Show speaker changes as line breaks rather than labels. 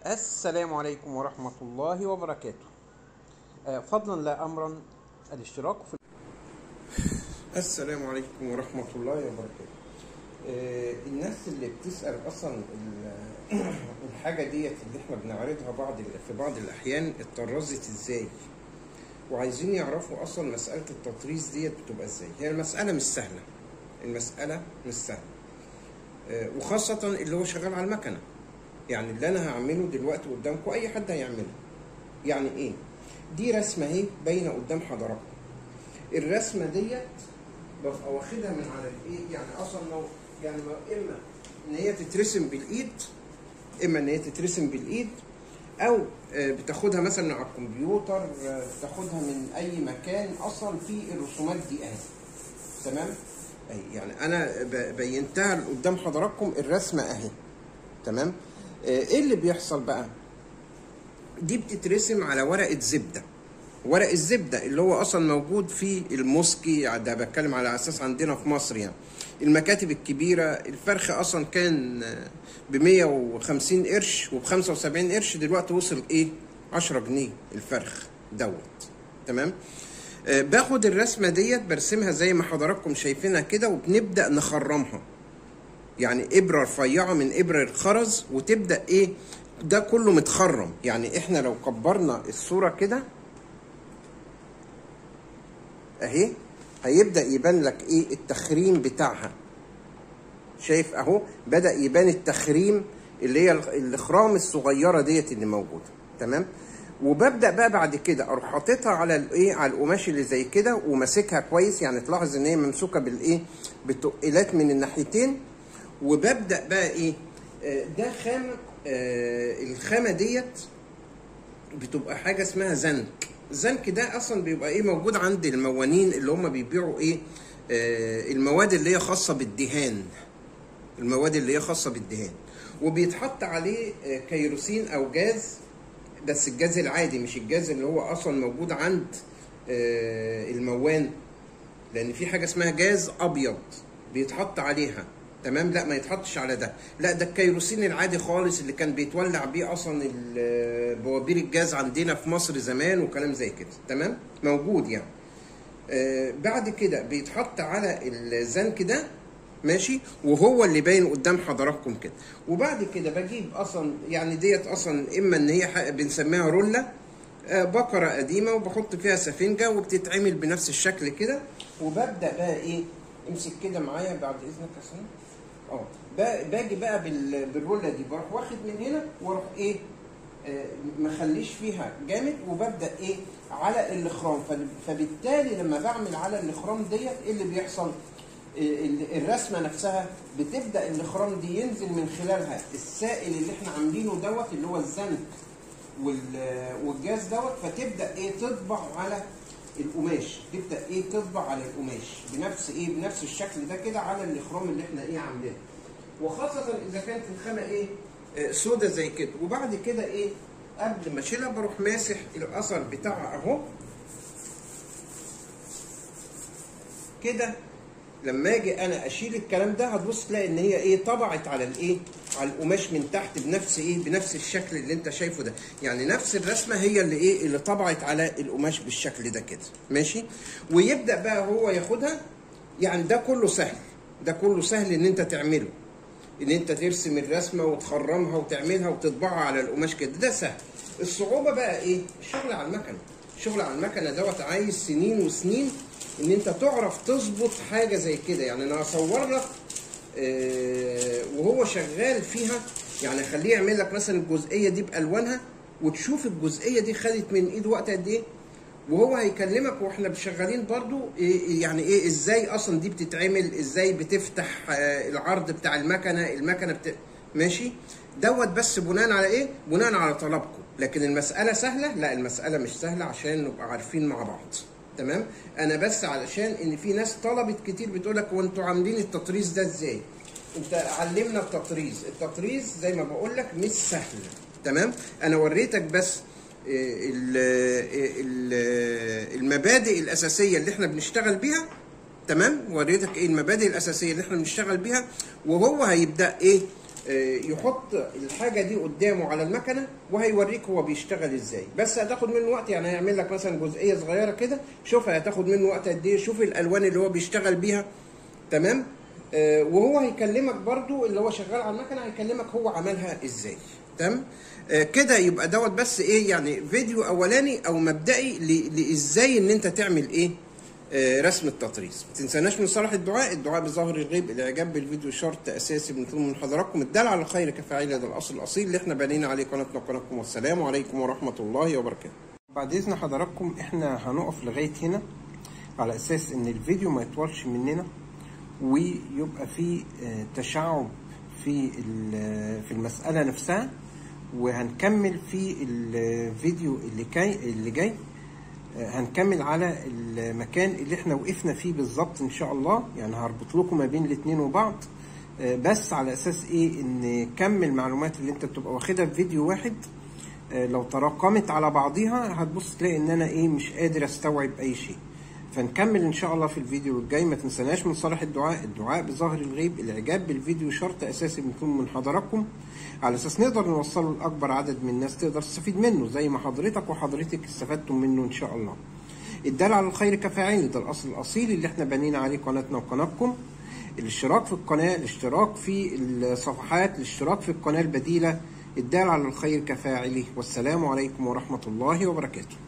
السلام عليكم ورحمة الله وبركاته آه، فضلا لا أمرا الاشتراك في
السلام عليكم ورحمة الله وبركاته آه، الناس اللي بتسأل أصلا ال- الحاجة ديت اللي احنا بنعرضها بعض في بعض الأحيان اتطرزت ازاي وعايزين يعرفوا أصلا مسألة التطريز ديت بتبقى ازاي هي المسألة مش سهلة المسألة مش سهلة آه، وخاصة اللي هو شغال على المكنة يعني اللي أنا هعمله دلوقتي قدامكم أي حد هيعمله يعني إيه؟ دي رسمة اهي باينة قدام حضراتكم الرسمه ديت ببقى واخدها من على الايه يعني اصلا لو يعني لو اما ان هي تترسم بالايد اما ان هي تترسم بالايد او آه، بتاخدها مثلا على الكمبيوتر آه، بتاخدها من اي مكان اصلا في الرسومات دي اهي تمام اهي يعني انا ب- بينتها قدام حضراتكم الرسمه اهي تمام آه، ايه اللي بيحصل بقى دي بتترسم على ورقه زبده ورق الزبده اللي هو اصلا موجود في الموسكي ده بتكلم على اساس عندنا في مصر يعني المكاتب الكبيره الفرخ اصلا كان ب 150 قرش وب 75 قرش دلوقتي وصل ايه 10 جنيه الفرخ دوت تمام آه، باخد الرسمه ديت برسمها زي ما حضراتكم شايفينها كده وبنبدا نخرمها يعني ابره رفيعه من ابر الخرز وتبدا ايه ده كله متخرم يعني احنا لو كبرنا الصوره كده اهي هيبدا يبان لك ايه التخريم بتاعها شايف اهو بدا يبان التخريم اللي هي الخ- الاخرام الصغيره ديت اللي موجوده تمام وببدا بقى بعد كده اروح حاططها على الايه على القماش اللي زي كده وماسكها كويس يعني تلاحظ ان هي ممسوكه بالايه بالتقيلات من الناحيتين وببدا بقى ايه آه، ده خام آه، الخامه ديت بتبقى حاجه اسمها زنك زنك ده اصلا بيبقى ايه موجود عند الموانين اللي هم بيبيعوا ايه آه المواد اللي هي خاصه بالدهان المواد اللي هي خاصه بالدهان وبيتحط عليه آه كيروسين او جاز بس الجاز العادي مش الجاز اللي هو اصلا موجود عند آه الموان لان في حاجه اسمها جاز ابيض بيتحط عليها تمام لا ما يتحطش على ده لا ده الكيروسين العادي خالص اللي كان بيتولع بيه اصلا ال- بوابير الجاز عندنا في مصر زمان وكلام زي كده تمام موجود يعني آه بعد كده بيتحط على الزنك ده ماشي وهو اللي باين قدام حضراتكم كده وبعد كده بجيب اصلا يعني ديت اصلا اما ان هي ح- بنسميها روله آه، بقرة قديمة وبحط فيها سفنجة وبتتعمل بنفس الشكل كده وببدأ بقى ايه امسك كده معايا بعد اذنك يا سلام اه ب- باجي بقى بال- بالرولة دي بروح واخد من هنا واروح ايه آه، مخليش فيها جامد وببدأ ايه على الاخرام فب- فبالتالي لما بعمل على الاخرام ديت ايه اللي بيحصل ال- الرسمه نفسها بتبدا الاخرام دي ينزل من خلالها السائل اللي احنا عاملينه دوت اللي هو الزنك وال- والجاز دوت فتبدا ايه تطبع على القماش تبدا ايه تطبع على القماش بنفس ايه بنفس الشكل ده كده على الاخرام اللي احنا ايه عاملينه وخاصه اذا كانت الخامه ايه آه، سودا زي كده وبعد كده ايه قبل ما اشيلها بروح ماسح الاثر بتاعها اهو كده لما اجي انا اشيل الكلام ده هتبص تلاقي ان هي ايه طبعت على الايه على القماش من تحت بنفس ايه بنفس الشكل اللي انت شايفه ده يعني نفس الرسمه هي اللي ايه اللي طبعت على القماش بالشكل ده كده ماشي ويبدا بقى هو ياخدها يعني ده كله سهل ده كله سهل ان انت تعمله ان انت ترسم الرسمه وتخرمها وتعملها وتطبعها على القماش كده ده سهل الصعوبه بقى ايه الشغل على المكنه الشغل على المكنه دوت عايز سنين وسنين ان انت تعرف تظبط حاجه زي كده يعني انا هصور لك آه، وهو شغال فيها يعني خليه يعمل لك مثلا الجزئيه دي بالوانها وتشوف الجزئيه دي خدت من ايد وقت قد ايه وهو هيكلمك واحنا شغالين برضو إيه يعني ايه ازاي اصلا دي بتتعمل ازاي بتفتح آه، العرض بتاع المكنه المكنه بت... ماشي دوت بس بناء على ايه بناء على طلبكم لكن المساله سهله لا المساله مش سهله عشان نبقى عارفين مع بعض تمام انا بس علشان ان في ناس طلبت كتير بتقول لك هو انتوا عاملين التطريز ده ازاي انت علمنا التطريز التطريز زي ما بقول لك مش سهل تمام انا وريتك بس ال- ال- المبادئ الاساسيه اللي احنا بنشتغل بيها تمام وريتك ايه المبادئ الاساسيه اللي احنا بنشتغل بيها وهو هيبدا ايه آه، يحط الحاجه دي قدامه على المكنه وهيوريك هو بيشتغل ازاي بس هتاخد منه وقت يعني هيعمل لك مثلا جزئيه صغيره كده شوفها هتاخد منه وقت قد ايه شوف الالوان اللي هو بيشتغل بيها تمام آه، وهو هيكلمك برضو اللي هو شغال على المكنه هيكلمك هو عملها ازاي تمام آه، كده يبقى دوت بس ايه يعني فيديو اولاني او مبدئي ل- لازاي ان انت تعمل ايه آه، رسم التطريز ما تنساناش من صالح الدعاء الدعاء بظهر الغيب الاعجاب بالفيديو شرط اساسي بنطلب من حضراتكم الدال على الخير كفاعل ده الاصل الاصيل اللي احنا بنينا عليه قناتنا وقناتكم والسلام عليكم ورحمه الله وبركاته بعد اذن حضراتكم احنا هنقف لغايه هنا على اساس ان الفيديو ما يطولش مننا ويبقى في آه، تشعب في ال- في المساله نفسها وهنكمل في الفيديو اللي جاي اللي جاي آه، هنكمل على المكان اللي احنا وقفنا فيه بالظبط ان شاء الله يعني هربط لكم ما بين الاتنين وبعض آه، بس على اساس ايه ان كم المعلومات اللي انت بتبقى واخدها في فيديو واحد آه، لو تراكمت على بعضيها هتبص تلاقي ان انا ايه مش قادر استوعب اي شيء فنكمل ان شاء الله في الفيديو الجاي ما تنسناش من صالح الدعاء الدعاء بظاهر الغيب الاعجاب بالفيديو شرط اساسي بنكون من حضراتكم على اساس نقدر نوصله لاكبر عدد من الناس تقدر تستفيد منه زي ما حضرتك وحضرتك استفدتم منه ان شاء الله الدال على الخير كفاعل ده الاصل الاصيل اللي احنا بنينا عليه قناتنا وقناتكم الاشتراك في القناه الاشتراك في الصفحات الاشتراك في القناه البديله الدال على الخير كفاعله والسلام عليكم ورحمه الله وبركاته